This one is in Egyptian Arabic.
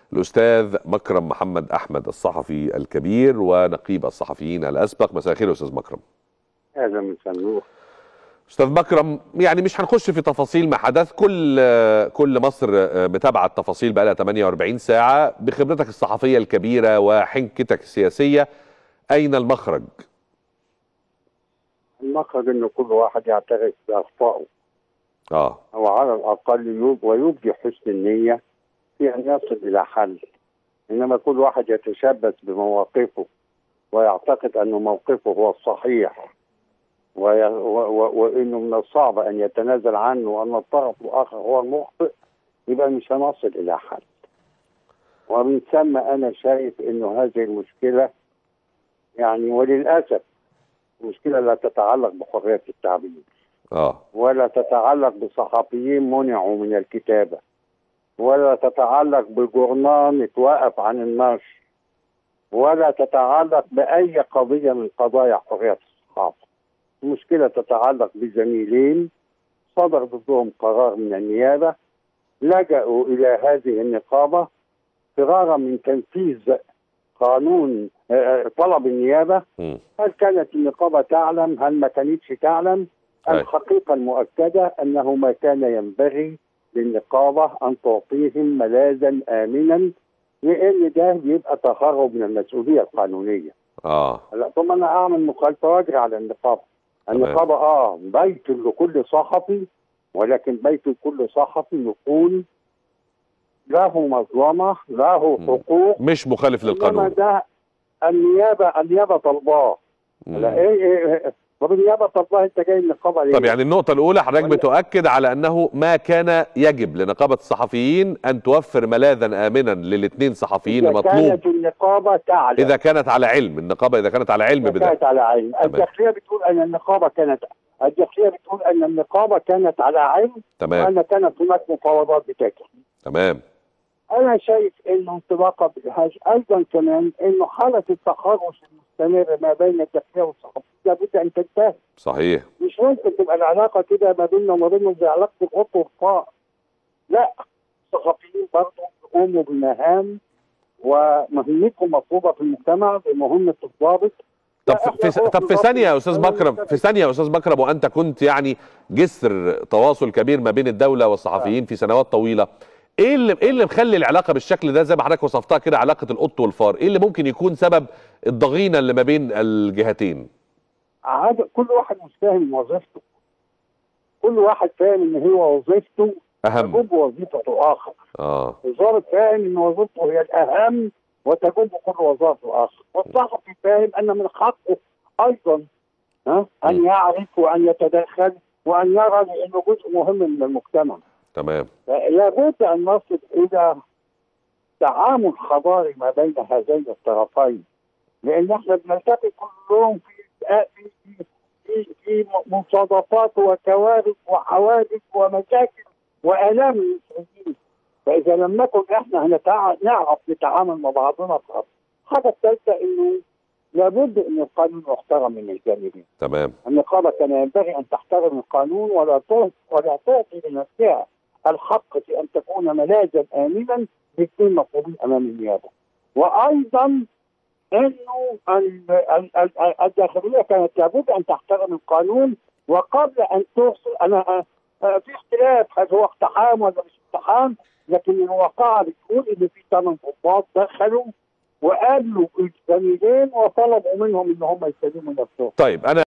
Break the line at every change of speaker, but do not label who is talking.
الاستاذ مكرم محمد احمد الصحفي الكبير ونقيب الصحفيين الاسبق مساء الخير يا استاذ مكرم
اهلا مساء النور
استاذ مكرم يعني مش هنخش في تفاصيل ما حدث كل كل مصر متابعه التفاصيل بقى لها 48 ساعه بخبرتك الصحفيه الكبيره وحنكتك السياسيه اين المخرج؟
المخرج ان كل واحد يعترف باخطائه
اه
او على الاقل يوب ويبدي حسن النيه في ان يصل الى حل انما كل واحد يتشبث بمواقفه ويعتقد ان موقفه هو الصحيح وي... و... و... وانه من الصعب ان يتنازل عنه وان الطرف الاخر هو المخطئ يبقى مش هنصل الى حل ومن ثم انا شايف انه هذه المشكله يعني وللاسف مشكله لا تتعلق بحريه التعبير
اه
ولا تتعلق بصحفيين منعوا من الكتابه ولا تتعلق بجورنان اتوقف عن النشر ولا تتعلق باي قضيه من قضايا حريه الصحافه المشكله تتعلق بزميلين صدر ضدهم قرار من النيابه لجأوا الى هذه النقابه فرارا من تنفيذ قانون طلب النيابه
مم.
هل كانت النقابه تعلم هل ما كانتش تعلم
أي.
الحقيقه المؤكده انه ما كان ينبغي للنقابه ان تعطيهم ملاذا امنا لان ده بيبقى تهرب من المسؤوليه القانونيه
اه
لا طب انا اعمل مخالفه واجري على النقابه
تمام.
النقابه اه بيت لكل صحفي ولكن بيت لكل صحفي يكون له مظلمه له
مم.
حقوق
مش مخالف
انما
للقانون
ده النيابه النيابه طلباه
مم.
لا ايه ايه طب النيابه طلباه انت جاي النقابه ليه؟
طب يعني النقطة الأولى حضرتك
ولا-
بتؤكد على أنه ما كان يجب لنقابة الصحفيين أن توفر ملاذا آمنا للاثنين صحفيين
إذا
مطلوب
كانت النقابه تعلم
إذا كانت على علم النقابة إذا كانت على علم
إذا
بذلك
كانت على علم الداخليه بتقول ان النقابه كانت الداخليه بتقول ان النقابه كانت على علم
تمام
وان كانت هناك مفاوضات بتاكل
تمام
انا شايف انه انطلاقا بالهاج ايضا كمان انه حاله التخرص المستمر ما بين الداخليه والصحفيين لابد ان تنتهي
صحيح
مش ممكن تبقى العلاقه كده ما بيننا وما بينهم زي علاقه القط والفار لا الصحفيين برضه يقوموا بمهام ومهمتهم مطلوبه في المجتمع بمهمه الضابط
طب
لا،
في
إحنا
طب في
نروح
ثانية يا
نضبط
أستاذ
القانون
بكرم
المستمر.
في ثانية يا أستاذ بكرم وأنت كنت يعني جسر تواصل كبير ما بين الدولة والصحفيين في سنوات طويلة ايه اللي ايه اللي مخلي العلاقه بالشكل ده زي ما حضرتك وصفتها كده علاقه القط والفار ايه اللي ممكن يكون سبب الضغينه اللي ما بين الجهتين
عاد كل واحد مش فاهم وظيفته كل واحد فاهم ان هو وظيفته
اهم
تجوب وظيفه اخر
اه
الضابط فاهم ان وظيفته هي الاهم وتجوب كل وظائف الاخر والصحفي فاهم ان من حقه ايضا ها ان
م.
يعرف وان يتدخل وان يرى لانه جزء مهم من المجتمع
تمام
لابد ان نصل الى تعامل حضاري ما بين هذين الطرفين لان احنا بنلتقي كل يوم في في في في, في مصادفات وكوارث وحوادث ومشاكل والام المسلمين فاذا لم نكن احنا هنتع... نعرف نتعامل مع بعضنا في الحاجه الثالثه انه لابد ان القانون يحترم من الجانبين
تمام
النقابه كان ينبغي ان تحترم القانون ولا تعطي ولا تعطي لنفسها الحق في ان تكون ملاذا امنا لاثنين مطلوبين امام النيابه. وايضا انه ال- ال- ال- الداخليه كانت لابد ان تحترم القانون وقبل ان ترسل انا آه، في اختلاف هل هو اقتحام ولا مش اقتحام لكن الواقعه بتقول ان في ثمان ضباط دخلوا وقابلوا الزميلين وطلبوا منهم ان هم يسلموا نفسهم.
طيب انا